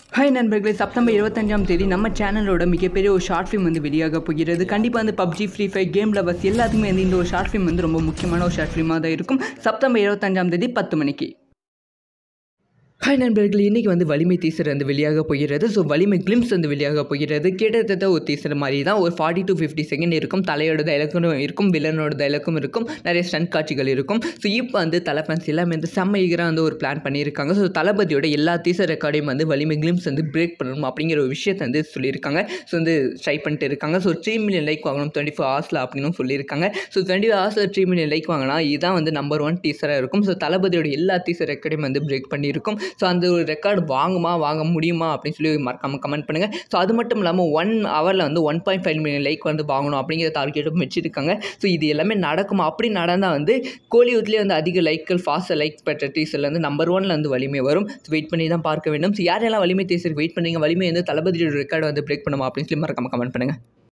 hi நண்பர்களே September இருபத்தஞ்சாம் தேதி நம்ம சேனலோட மிகப்பெரிய ஒரு ஷார்ட் ஃபிலிம் வந்து வெளியாக போகிறது கண்டிப்பாக வந்து PUBG free fire game lovers எல்லாத்துக்குமே வந்து இந்த ஒரு ஷார்ட் ஃபிலிம் வந்து ரொம்ப முக்கியமான ஒரு ஷார்ட் ஃபிலிமாக தான் இருக்கும் செப்டம்பர் இருபத்தஞ்சாம் தேதி பத்து மணிக்கு ஹாய் நண்பர்கள் இன்றைக்கி வந்து வலிமை டீசர் வந்து வெளியாக போகிறது ஸோ வலிமை கிளிம்ஸ் வந்து வெளியாக போகிறது கிட்டத்தட்ட ஒரு டீசர் மாதிரி தான் ஒரு ஃபார்ட்டி டு ஃபிஃப்டி செகண்ட் இருக்கும் தலையோட டைலக்கும் இருக்கும் வில்லனோட டைலக்கும் இருக்கும் நிறைய ஸ்டன்ட் காட்சிகள் இருக்கும் ஸோ இப்போ வந்து தலை ஃபேன்ஸ் எல்லாமே வந்து செம்ம ஈகராக வந்து ஒரு பிளான் பண்ணியிருக்காங்க ஸோ தளபதியோட எல்லா டீசர் ரெக்கார்டையும் வந்து வலிமை கிளிம்ஸ் வந்து பிரேக் பண்ணணும் அப்படிங்கிற ஒரு விஷயத்தை வந்து சொல்லியிருக்காங்க ஸோ வந்து ட்ரை பண்ணிட்டு இருக்காங்க ஸோ த்ரீ மில்லியன் லைக் வாங்கணும் டுவெண்ட்டி ஃபோர் ஹவர்ஸில் அப்படின்னு சொல்லியிருக்காங்க ஸோ டுவெண்ட்டி ஃபோர் ஹவர்ஸில் த்ரீ மில்லியன் லைக் வாங்கினா இதுதான் வந்து நம்பர் ஒன் டீசராக இருக்கும் ஸோ தளபதியோட எல்லா டீசர் ரெக்கார்டையும் வந்து பிரேக் பண்ணியிருக்கும் ஸோ அந்த ஒரு ரெக்கார்டு வாங்குமா வாங்க முடியுமா அப்படின்னு சொல்லி மறக்காமல் கமெண்ட் பண்ணுங்கள் ஸோ அது மட்டும் இல்லாமல் ஒன் ஹவரில் வந்து one point five million like வந்து வாங்கணும் அப்படிங்கிற டார்கெட்டும் வச்சுருக்காங்க ஸோ இது எல்லாமே நடக்குமா அப்படி நடந்தால் வந்து கோலிவுட்லேயே வந்து அதிக லைக்கள் ஃபாஸ்ட்டாக லைக் பெற்ற டீசரில் வந்து நம்பர் ஒனில் வந்து வலிமை வரும் ஸோ வெயிட் பண்ணி தான் பார்க்க வேண்டும் ஸோ யாரெல்லாம் வலிமை டீசருக்கு வெயிட் பண்ணுறீங்க வலிமை வந்து தளபதியோட ரெக்கார்டு வந்து பிரேக் பண்ணுமா அப்படின்னு சொல்லி மறக்காமல் கமெண்ட் பண்ணுங்கள்